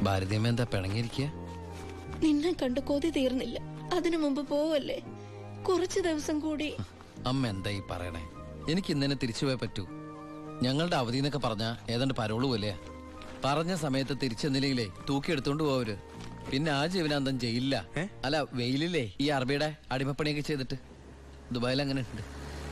ഭാരതീയമ്മ എന്താ പിണങ്ങിയിരിക്കുക നിന്നെ കണ്ട് കൊതി തീർന്നില്ല അതിനു മുമ്പ് പോവല്ലേ കുറച്ചു ദിവസം കൂടി അമ്മ എന്താ ഈ പറയണേ എനിക്ക് ഇന്നെ തിരിച്ചു പോയേ പറ്റൂ ഞങ്ങളുടെ അവധി എന്നൊക്കെ പറഞ്ഞ ഏതാണ്ട് പരോള് പോലെയാ പറഞ്ഞ സമയത്ത് തിരിച്ചെന്നില്ലെങ്കിലേ തൂക്കിയെടുത്തോണ്ട് പോവര് പിന്നെ ആ ജീവനാന്തം ജയിലില്ല ഏ? അല്ല വെയിലില്ലേ ഈ അറബിയുടെ അടിമപ്പണിയൊക്കെ ചെയ്തിട്ട് ദുബായിൽ അങ്ങനെ ഉണ്ട്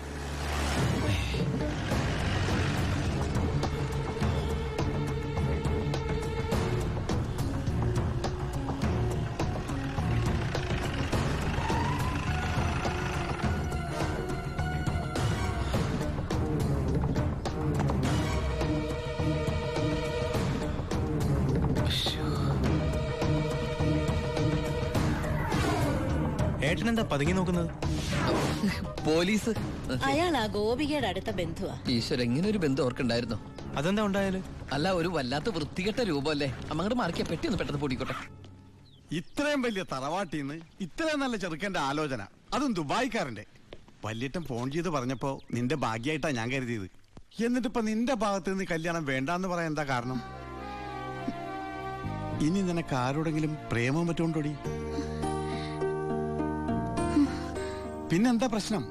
ഏട്ടൻ എന്താ പതുങ്ങി നോക്കുന്നത് പോലീസ് അയാൾ ആ ഗോപികയുടെ അടുത്ത ബന്ധുവാ ഈശ്വര ഇങ്ങനെ ഒരു ബന്ധം ഓർക്കുണ്ടായിരുന്നോ അതെന്താ ഉണ്ടായാല് അല്ല ഒരു വല്ലാത്ത വൃത്തികെട്ട രൂപമല്ലേ അമ്മങ്ങോട്ട് മാറിക്കിയ പെട്ടി ഒന്ന് പെട്ടെന്ന് പൊടിക്കോട്ടെ ഇത്രയും വലിയ തറവാട്ടിന്ന് ഇത്രയും നല്ല ചെറുക്കന്റെ ആലോചന അതും ദുബായിക്കാരന്റെ വല്യേട്ടൻ ഫോൺ ചെയ്ത് പറഞ്ഞപ്പോ നിന്റെ ഭാഗ്യായിട്ടാ ഞാൻ കരുതിയത് എന്നിട്ടിപ്പോ നിന്റെ ഭാഗത്ത് നിന്ന് കല്യാണം വേണ്ടാന്ന് പറയാൻ എന്താ കാരണം ഇനി നിനക്ക് ആരോടെങ്കിലും പ്രേമം പറ്റുകൊണ്ടോടി പിന്നെന്താ പ്രശ്നം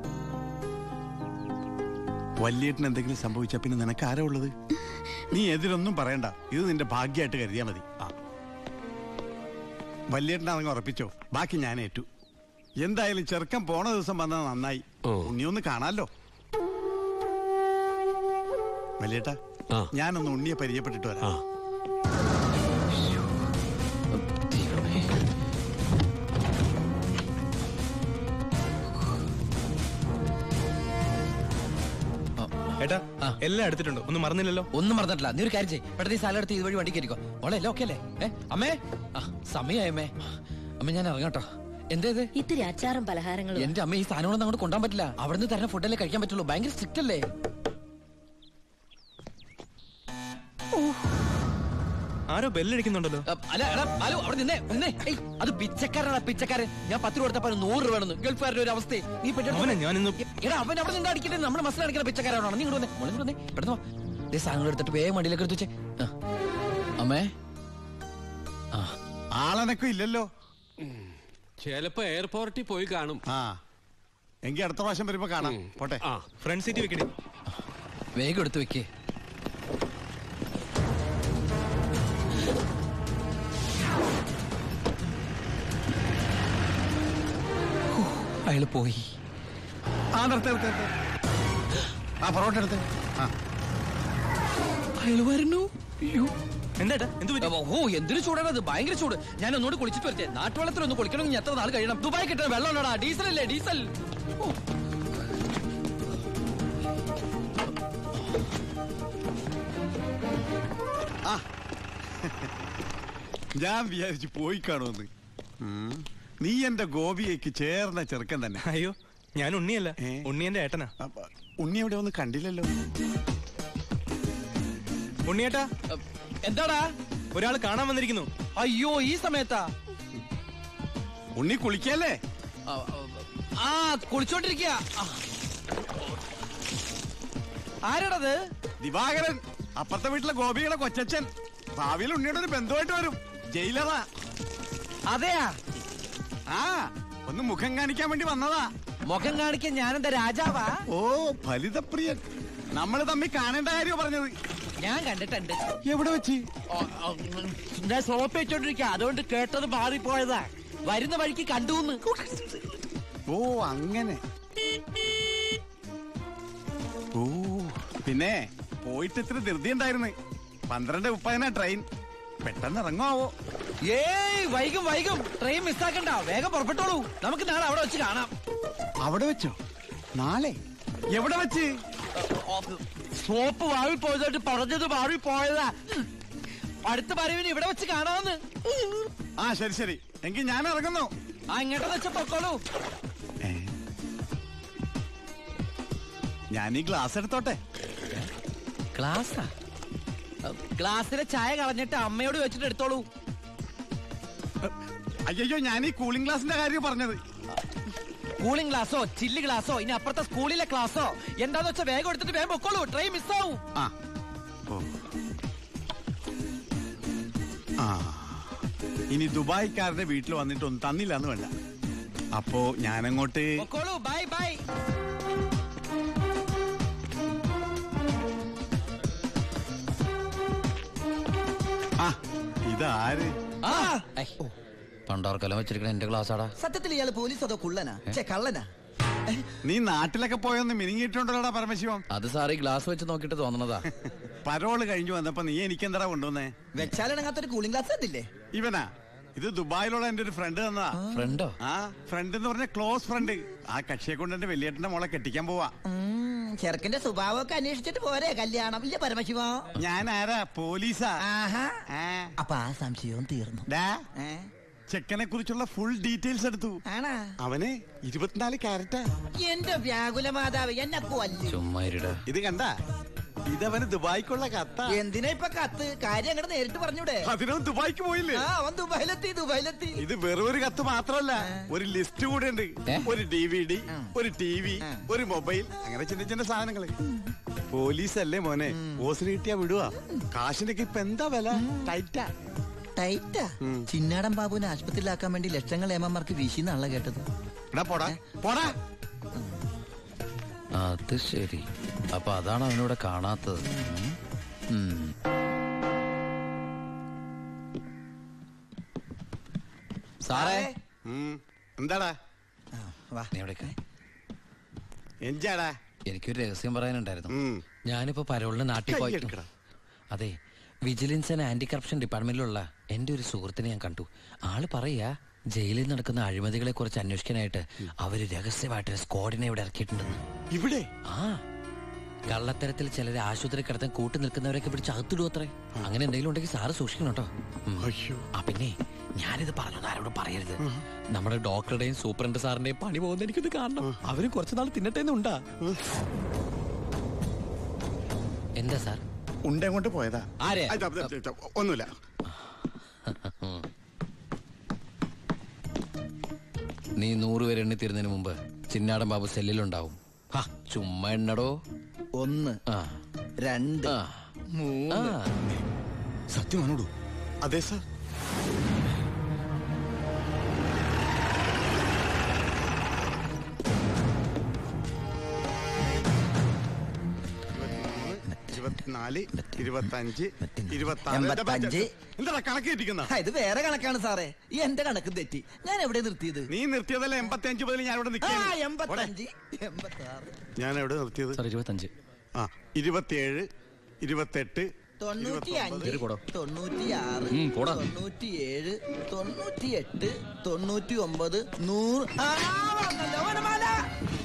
വല്യേട്ടന് എന്തെങ്കിലും സംഭവിച്ചാ പിന്നെ നിനക്ക് ആരാ ഉള്ളത് നീ എതിരൊന്നും പറയണ്ട ഇത് നിന്റെ ഭാഗ്യമായിട്ട് കരുതിയാ മതി ആ വല്യേട്ടനാണെങ്കിൽ ഉറപ്പിച്ചോ ബാക്കി ഞാൻ ഏറ്റു എന്തായാലും ചെറുക്കൻ പോണ ദിവസം വന്നത് നന്നായി ഉണ്ണിയൊന്ന് കാണാലോ വല്യേട്ടാ ആ. ഞാനൊന്ന് ഉണ്ണിയെ പരിചയപ്പെട്ടിട്ട് വരാം ആ ദൈവമേ. ഏട്ടാ ആ. എല്ലാം എടുത്തിട്ടുണ്ടോ ഒന്നും മറന്നില്ലല്ലോ ഒന്നും മറന്നിട്ടില്ല നീ ഒരു കാര്യം ചെയ്യ് പെട്ടെന്ന് ഈ സാലം എടുത്ത് ഇതുവഴി വണ്ടി കയറിക്കോ മോളെ എല്ലാം ഓക്കെ അല്ലേ ഏ അമ്മേ ആ സമയമായി അമ്മേ അമ്മ ഞാൻ ഇറങ്ങാട്ടോ എന്തേത് ഇത്തിരി അച്ചാറും പലഹാരങ്ങളും എന്റെ അമ്മ ഈ സാധനങ്ങളൊന്നും അങ്ങോട്ട് കൊണ്ടാൻ പറ്റില്ല അവിടുന്ന് തരുന്ന ഫുഡല്ലേ കഴിക്കാൻ പറ്റുള്ളൂ ഭയങ്കര സ്ട്രിക്റ്റ് അല്ലേ ആരോ ബെല്ലടിക്കുന്നുണ്ടല്ലോ അ, അല്ല എടാ, ഹലോ അവിടെ നിന്നേ നിന്നേ ഏയ് അത് പിച്ചക്കാരനാ പിച്ചക്കാരൻ ഞാൻ പത്ത് രൂപ കൊടുത്തപ്പോ നൂറ് രൂപ വേണമെന്ന് ഗൾഫുകാരുടെ ഒരു അവസ്ഥ നീ പെട്ടെന്ന് അവനെ ഞാനിന്ന് എടാ അവൻ അവിടെ നിന്ന് അടിക്കട്ടെ നമ്മുടെ മസിൽ അടിക്കുന്ന പിച്ചക്കാരാണോ നീ ഇങ്ങോട്ട് വന്നേ മോളെ ഇങ്ങോട്ട് വന്നേ പെട്ടെന്ന് വാ. ദേ സാധനങ്ങൾ എടുത്തിട്ട് വേഗം വണ്ടിയിലേക്ക് എടുത്ത് വെച്ചേ ആ. അമ്മേ ആ ആളനക്കം ഇല്ലല്ലോ ചിലപ്പോ എയർപോർട്ടിൽ പോയി കാണും ആ എങ്കി അടുത്ത പ്രാവശ്യം വരുമ്പോ കാണാം പോട്ടെ ആ ഫ്രണ്ട് സീറ്റ് വെക്കണേ വേഗം എടുത്ത് വെക്കേ അയാള് പോയി ആ നിർത്ത് നിർത്ത് നിർത്ത്. ആ പൊറോട്ട എടുത്ത് ആ അയാള് വരുന്നു അയ്യോ എന്താ എന്ത് പറ്റി ഓ എന്തൊരു ചൂടാണ് അത് ഭയങ്കര ചൂട് ഞാൻ ഒന്നുകൂടി കുളിച്ചിട്ട് വരട്ടെ നാട്ടുവെള്ളത്തിൽ ഒന്ന് കുളിക്കണമെങ്കിൽ എത്ര നാൾ കഴിയണം ദുബായ് കിട്ടുന്ന വെള്ളമുള്ളടാ ഡീസൽ അല്ലേ ഡീസൽ ഓ. ഞാൻ വിചാരിച്ചു പോയി കാണുമെന്ന് ഉം. നീ എന്റെ ഗോപിയേക്ക് ചേർന്ന ചെറുക്കൻ തന്നെ അയ്യോ ഞാൻ ഉണ്ണിയല്ല ഏ? ഉണ്ണി എന്റെ ഏട്ടനാ അപ്പ, ഉണ്ണി എവിടെ ഒന്ന് കണ്ടില്ലല്ലോ ഉണ്ണിയേട്ടാ അ, എന്താടാ ഒരാൾ കാണാൻ വന്നിരിക്കുന്നു അയ്യോ ഈ സമയത്താ ഉണ്ണി കുളിക്കല്ലേ ആ, ആ കുളിച്ചോണ്ടിരിക്കുക ആരാടത് ദിവാകരൻ അപ്പുറത്തെ വീട്ടിലെ ഗോപിയുടെ കൊച്ചച്ഛൻ ഭാവിയിൽ ഉണ്ണിയുടെ ഒരു ബന്ധുവായിട്ട് വരും ജയിലറാ അതെയാ ആ ഒന്ന് മുഖം കാണിക്കാൻ വേണ്ടി വന്നതാ മുഖം കാണിക്കാൻ ഞാനെന്താ രാജാവാ ഓ ഫലിതപ്രിയൻ നമ്മൾ തമ്മിൽ കാണേണ്ട കാര്യം പറഞ്ഞത് ഞാൻ കണ്ടിട്ടുണ്ട് എവിടെ വെച്ച് ഓ, ഓ, ഉം, ഞാൻ സോപ്പ് വെച്ചോണ്ടിരിക്കുക അതുകൊണ്ട് കേട്ടത് മാറിപ്പോയതാ വരുന്ന വഴിക്ക് കണ്ടുന്ന് ഓ അങ്ങനെ ഓ പിന്നെ പോയിട്ട് ഇത്ര ധൃതി ഉണ്ടായിരുന്നു പന്ത്രണ്ട് മുപ്പതിനാ ട്രെയിൻ പെട്ടെന്ന് ഇറങ്ങുമാവോ ഏയ് വൈകും വൈകും ട്രെയിൻ മിസ്സാക്കണ്ട വേഗം പുറപ്പെട്ടോളൂ നമുക്ക് നാളെ അവിടെ വെച്ച് കാണാം അവിടെ വെച്ചോ നാളെ എവിടെ വെച്ച് സോപ്പ് വാഴി പോയതായിട്ട് പറഞ്ഞത് മാറി പോയതാ അടുത്ത വരവിന് ഇവിടെ വെച്ച് കാണാമെന്ന് ആ ശരി ശരി എങ്കിൽ ഞാൻ ഇറങ്ങുന്നു ആ ഇങ്ങോട്ട് വെച്ച പൊക്കോളൂ ഏ? ഞാൻ ഈ ഗ്ലാസ് എടുത്തോട്ടെ ഗ്ലാസ്സാ ഗ്ലാസ്സിലെ ചായ കളഞ്ഞിട്ട് അമ്മയോട് വെച്ചിട്ട് എടുത്തോളൂ അയ്യോ ഞാൻ ഈ കൂളിംഗ് ഗ്ലാസിന്റെ കാര്യം പറഞ്ഞത് കൂളിംഗ് ഗ്ലാസോ ചില്ല് ഗ്ലാസോ ഇനി അപ്പുറത്തെ സ്കൂളിലെ ക്ലാസ്സോ എന്താന്ന് വെച്ചാൽ വേഗം എടുത്തിട്ട് വേഗം പൊക്കോളൂ ട്രെയിൻ മിസ്സാവും ആ ഓ ആ ഇനി ദുബായ്ക്കാരുടെ വീട്ടിൽ വന്നിട്ട് ഒന്നും തന്നില്ല എന്ന് വേണ്ട അപ്പോ ഞാനങ്ങോട്ട് ബൈ ബൈ ആ ഇതാര് പണ്ടാർക്കെല്ലാം വെച്ചിരിക്കണ എന്റെ ക്ലാസ്സാടാ സത്യത്തിൽ ഇയാള് പോലീസ് അതോ കുള്ളനാ ചേ കള്ളനാ നീ നാട്ടിലൊക്കെ പോയൊന്ന് മിനിങ്ങിയിട്ടുണ്ടല്ലോടാ പരമശിവം അത് സാറ് ഈ ഗ്ലാസ് വെച്ച് നോക്കിട്ട് തോന്നണതാ പരോള് കഴിഞ്ഞു വന്നപ്പോ നീ എനിക്കെന്താ കൊണ്ടുവന്നേ വെച്ചാലിണങ്ങാത്തൊരു കൂളിംഗ് ഗ്ലാസ് കണ്ടില്ലേ ഇവനാ ഇത് ദുബായിലുള്ള എന്റെ ഒരു ഫ്രണ്ട് തന്നതാ ഫ്രണ്ടോ ആ ഫ്രണ്ട് എന്ന് പറഞ്ഞ ക്ലോസ് ഫ്രണ്ട് ആ കക്ഷിയെ കൊണ്ട് എന്റെ വലിയേട്ടന്റെ മോളെ കെട്ടിക്കാൻ പോവാ ഉം, ചെറുക്കന്റെ സ്വഭാവമൊക്കെ അന്വേഷിച്ചിട്ട് പോരെ കല്യാണം ഇല്ല പരമശിവ ഞാൻ ആരാ പോലീസാ ആഹാ ആ. അപ്പൊ ആ സംശയവും തീർന്നു ഡാ, ഏ? ചെക്കനെ കുറിച്ചുള്ള ഫുൾ ഡീറ്റെയിൽസ് എടുത്തു ആണാ അവന് ഇരുപത്തിനാല് ക്യാരറ്റാ എന്റെ വ്യാകുല മാതാവ് എന്നെ കൊല്ലു ചുമ്മാ ഇരുടാ ഇത് കണ്ട ഇതവന് ദുബായിക്കുള്ള കത്താ എന്തിനാ ഇപ്പൊ കത്ത് കാര്യം അങ്ങോട്ട് നേരിട്ട് പറഞ്ഞൂടെ അതിനും ദുബായിക്ക് പോയില്ലേ ആ അവൻ ദുബായിലെത്തി ദുബായിലെത്തി ഇത് വെറും ഒരു കത്ത് മാത്രമല്ല ഒരു ലിസ്റ്റ് കൂടെ ഉണ്ട് ഏ? ഒരു ഡി വി ഡി ഉം. ഒരു ടി വി ഉം. ഒരു മൊബൈൽ അങ്ങനെ ചിന്ന ചിന്ന സാധനങ്ങള് പോലീസ് അല്ലേ മോനെ ഓസിന് കിട്ടിയാ വിടുവാ കാശിനൊക്കെ ഇപ്പൊ എന്താ വില ടൈറ്റാ ടൈറ്റാ ചിന്നാടൻ ബാബുവിനെ ആശുപത്രിയിലാക്കാൻ വേണ്ടി ലക്ഷങ്ങൾ ഏമന്മാർക്ക് വീശിന്നാണല്ലോ കേട്ടത് എടാ പോടാ പോടാ അത് ശരി അപ്പൊ അതാണ് അവനോട് കാണാത്തത് ഉം. ഉം. സാറേ ഉം. എന്താടാ ആ, വാ നീ എവിടേക്ക് എഞ്ചാടാ എനിക്കൊരു രഹസ്യം പറയാനുണ്ടായിരുന്നു ഉം. ഞാനിപ്പോ പരോളിന് നാട്ടിൽ പോയി കയ്യെടുക്കടാ. അതെ വിജിലൻസ് ആൻഡ് ആന്റി കറപ്ഷൻ ഡിപ്പാർട്ട്മെന്റിലുള്ള എന്റെ ഒരു സുഹൃത്തിനെ ഞാൻ കണ്ടു ആള് പറയാ ജയിലിൽ നടക്കുന്ന അഴിമതികളെ കുറിച്ച് അന്വേഷിക്കാനായിട്ട് അവര് രഹസ്യമായിട്ട് ഒരു സ്ക്വാഡിനെ ഇവിടെ ഇറക്കിയിട്ടുണ്ടെന്ന് ഇവിടെ ആ കള്ളത്തരത്തിൽ ചിലരെ ആശുപത്രി കിടത്താൻ കൂട്ടി നിൽക്കുന്നവരൊക്കെ പിടിച്ച് അകത്തിടും അത്രേ അങ്ങനെ എന്തെങ്കിലും ഉണ്ടെങ്കിൽ സാറ് സൂക്ഷിക്കണം കേട്ടോ ഉം. അയ്യോ ആ പിന്നെ ഞാനിത് പറഞ്ഞു ആരോടും പറയരുത് നമ്മുടെ ഡോക്ടറുടെയും സൂപ്രണ്ട് സാറിന്റെയും പണി പോകുന്ന എനിക്കിത് കാണണം അവര് കുറച്ചു നാൾ തിന്നട്ടെ ഉണ്ടാ എന്താ സാർ ഉണ്ട കൊണ്ട് പോയതാ ആരെ? ആ, ഇത്, ഇത്, ഇത്, ഒന്നുമില്ല നീ നൂറ് പേര് എണ്ണി തീരുന്നതിന് മുമ്പ് ചിന്നാടൻ ബാബു സെല്ലിലുണ്ടാവും ഹാ, ചുമ്മാ എണ്ണടോ ഒന്ന് ആ രണ്ട് ആ മൂന്ന് ആ സത്യമാണോടു അതെ സാർ ഇരുപത്തിനാല് ഇരുപത്തഞ്ച് ഇരുപത്തി എൺപത്തഞ്ച്. എന്താ കണക്ക് തെറ്റിക്കുന്ന ആ, ഇത് വേറെ കണക്കാണ് സാറേ ഈ എന്റെ കണക്ക് തെറ്റി ഞാൻ എവിടെ നിർത്തിയത് നീ നിർത്തിയതല്ല എൺപത്തി അഞ്ച് മുതൽ ഞാൻ ഇവിടെ ആ നിൽക്കുകയാണ് എൺപത്തഞ്ച് എൺപത്തി ആറ് ഞാൻ എവിടെ നിർത്തിയത് സാർ ഇരുപത്തഞ്ച് ആ ഇരുപത്തിയേഴ് ഇരുപത്തെട്ട് തൊണ്ണൂറ്റി അഞ്ച് കേറി പോടോ. തൊണ്ണൂറ്റി ആറ് ഉം, പോടാ. തൊണ്ണൂറ്റി ഏഴ് തൊണ്ണൂറ്റി എട്ട് തൊണ്ണൂറ്റി ഒമ്പത് നൂറ് ആ, വന്നല്ലോ, വനമാല.